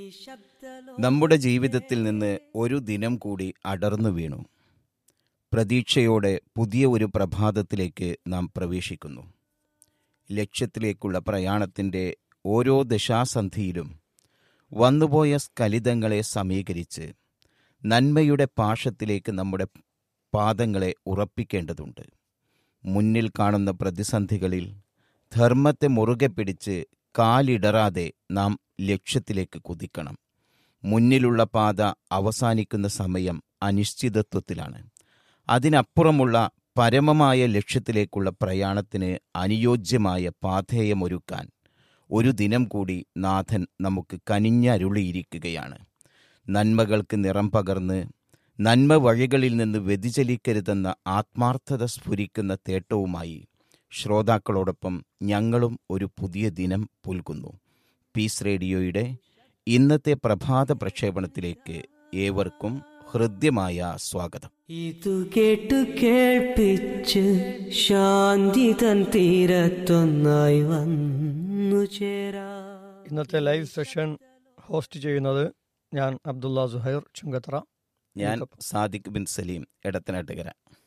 നമ്മുടെ ജീവിതത്തിൽ നിന്ന് ഒരു ദിനം കൂടി അടർന്നു വീണു പ്രതീക്ഷയോടെ പുതിയ ഒരു പ്രഭാതത്തിലേക്ക് നാം പ്രവേശിക്കുന്നു ലക്ഷ്യത്തിലേക്കുള്ള പ്രയാണത്തിൻ്റെ ഓരോ ദശാസന്ധിയിലും വന്നുപോയ സ്കലിതങ്ങളെ സമീകരിച്ച് നന്മയുടെ പാശത്തിലേക്ക് നമ്മുടെ പാദങ്ങളെ ഉറപ്പിക്കേണ്ടതുണ്ട് മുന്നിൽ കാണുന്ന പ്രതിസന്ധികളിൽ ധർമ്മത്തെ മുറുകെ പിടിച്ച് കാലിടറാതെ നാം ലക്ഷ്യത്തിലേക്ക് കുതിക്കണം മുന്നിലുള്ള പാത അവസാനിക്കുന്ന സമയം അനിശ്ചിതത്വത്തിലാണ് അതിനപ്പുറമുള്ള പരമമായ ലക്ഷ്യത്തിലേക്കുള്ള പ്രയാണത്തിന് അനുയോജ്യമായ പാഥേയമൊരുക്കാൻ ഒരു ദിനം കൂടി നാഥൻ നമുക്ക് കനിഞ്ഞരുളിയിരിക്കുകയാണ് നന്മകൾക്ക് നിറം പകർന്ന് നന്മ വഴികളിൽ നിന്ന് വ്യതിചലിക്കരുതെന്ന ആത്മാർത്ഥത സ്ഫുരിക്കുന്ന തേട്ടവുമായി ശ്രോതാക്കളോടൊപ്പം ഞങ്ങളും ഒരു പുതിയ ദിനം പുൽകുന്നു പീസ് റേഡിയോയുടെ ഇന്നത്തെ പ്രഭാത പ്രക്ഷേപണത്തിലേക്ക് ഏവർക്കും ഹൃദ്യമായ സ്വാഗതം ഇതു കേട്ടു കേൾപ്പിച്ച് ശാന്തി തൻ തീരത്തൊന്നായി വന്നു ചേരാ ഇന്നത്തെ ലൈവ് സെഷൻ ഹോസ്റ്റ് ചെയ്യുന്നത് ഞാൻ അബ്ദുള്ള സുഹൈർ ചുങ്കത്തറ ഞാൻ സാദിഖ് ബിൻ സലീം എടത്തനാട്ടുകര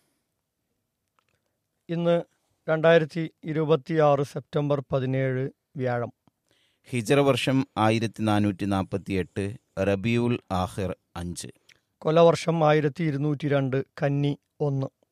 ഇന്ന് രണ്ടായിരത്തി ഇരുപത്തിയാറ് സെപ്റ്റംബർ പതിനേഴ് വ്യാഴം ഹിജറ വർഷം ആയിരത്തി നാനൂറ്റി നാൽപ്പത്തി എട്ട് റബിയുൽ ആഹിർ അഞ്ച് കൊലവർഷം ആയിരത്തി ഇരുന്നൂറ്റി രണ്ട് കന്നി ഒന്ന്